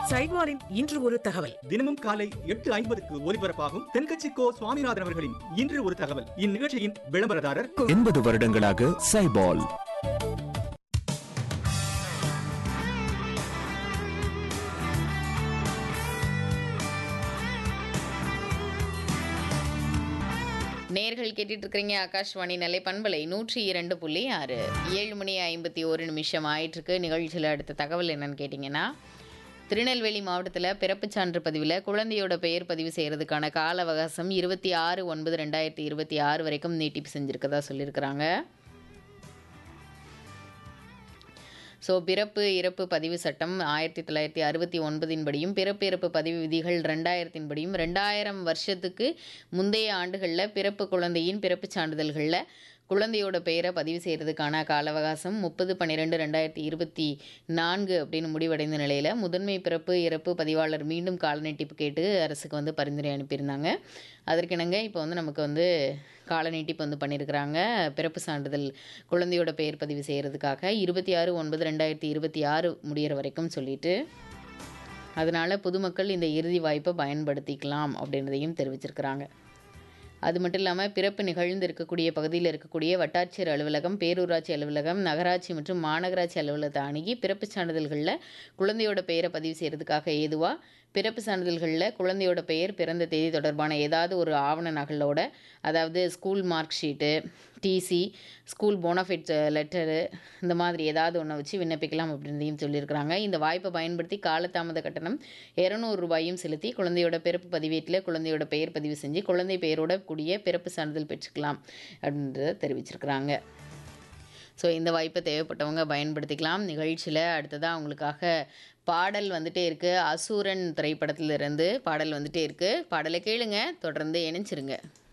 சைவாலின் இன்று ஒரு தகவல் தினமும் காலை எட்டு ஐம்பதுக்கு ஒலிபரப்பாகும் தென்கட்சி கோ சுவாமிநாதன் அவர்களின் இன்று ஒரு தகவல் இந்நிகழ்ச்சியின் விளம்பரதாரர் எண்பது வருடங்களாக சைபால் நேர்கள் கேட்டுட்டு இருக்கிறீங்க ஆகாஷ்வாணி நிலை பண்பலை நூற்றி இரண்டு புள்ளி ஆறு ஏழு மணி ஐம்பத்தி ஒரு நிமிஷம் ஆயிட்டிருக்கு நிகழ்ச்சியில் அடுத்த தகவல் என்னன்னு கேட்டிங்கன்னா திருநெல்வேலி மாவட்டத்தில் பிறப்புச் சான்று பதிவில் குழந்தையோட பெயர் பதிவு செய்கிறதுக்கான கால அவகாசம் இருபத்தி ஆறு ஒன்பது ரெண்டாயிரத்தி இருபத்தி ஆறு வரைக்கும் நீட்டிப்பு செஞ்சுருக்கதா சொல்லியிருக்கிறாங்க ஸோ பிறப்பு இறப்பு பதிவு சட்டம் ஆயிரத்தி தொள்ளாயிரத்தி அறுபத்தி ஒன்பதின் படியும் பிறப்பு இறப்பு பதிவு விதிகள் ரெண்டாயிரத்தின் படியும் ரெண்டாயிரம் வருஷத்துக்கு முந்தைய ஆண்டுகளில் பிறப்பு குழந்தையின் பிறப்புச் சான்றிதழ்களில் குழந்தையோட பெயரை பதிவு செய்கிறதுக்கான கால அவகாசம் முப்பது பன்னிரெண்டு ரெண்டாயிரத்தி இருபத்தி நான்கு அப்படின்னு முடிவடைந்த நிலையில் முதன்மை பிறப்பு இறப்பு பதிவாளர் மீண்டும் கால நீட்டிப்பு கேட்டு அரசுக்கு வந்து பரிந்துரை அனுப்பியிருந்தாங்க அதற்கிணங்க இப்போ வந்து நமக்கு வந்து கால நீட்டிப்பு வந்து பண்ணியிருக்கிறாங்க பிறப்பு சான்றிதழ் குழந்தையோட பெயர் பதிவு செய்கிறதுக்காக இருபத்தி ஆறு ஒன்பது ரெண்டாயிரத்தி இருபத்தி ஆறு முடியிற வரைக்கும் சொல்லிட்டு அதனால் பொதுமக்கள் இந்த இறுதி வாய்ப்பை பயன்படுத்திக்கலாம் அப்படின்றதையும் தெரிவிச்சிருக்கிறாங்க அது மட்டும் இல்லாமல் பிறப்பு நிகழ்ந்து இருக்கக்கூடிய பகுதியில் இருக்கக்கூடிய வட்டாட்சியர் அலுவலகம் பேரூராட்சி அலுவலகம் நகராட்சி மற்றும் மாநகராட்சி அலுவலகத்தை அணுகி பிறப்புச் சான்றிதழ்களில் குழந்தையோட பெயரை பதிவு செய்கிறதுக்காக ஏதுவாக பிறப்பு சான்றிதழ்களில் குழந்தையோட பெயர் பிறந்த தேதி தொடர்பான ஏதாவது ஒரு ஆவண நகலோட அதாவது school mark sheet TC school bonafide letter இந்த மாதிரி ஏதாவது ஒன்றை வச்சு விண்ணப்பிக்கலாம் அப்படின்றதையும் சொல்லியிருக்கிறாங்க இந்த வாய்ப்பை பயன்படுத்தி காலதாமத கட்டணம் இரநூறு ரூபாயும் செலுத்தி குழந்தையோட பிறப்பு பதிவேட்டில் குழந்தையோட பெயர் பதிவு செஞ்சு குழந்தை பெயரோட கூடிய பிறப்பு சான்றிதழ் பெற்றுக்கலாம் அப்படின்றத தெரிவிச்சிருக்கிறாங்க ஸோ இந்த வாய்ப்பை தேவைப்பட்டவங்க பயன்படுத்திக்கலாம் நிகழ்ச்சியில் அடுத்ததாக அவங்களுக்காக பாடல் வந்துட்டே இருக்குது அசூரன் திரைப்படத்திலிருந்து பாடல் வந்துட்டே இருக்குது பாடலை கேளுங்க தொடர்ந்து இணைச்சிருங்க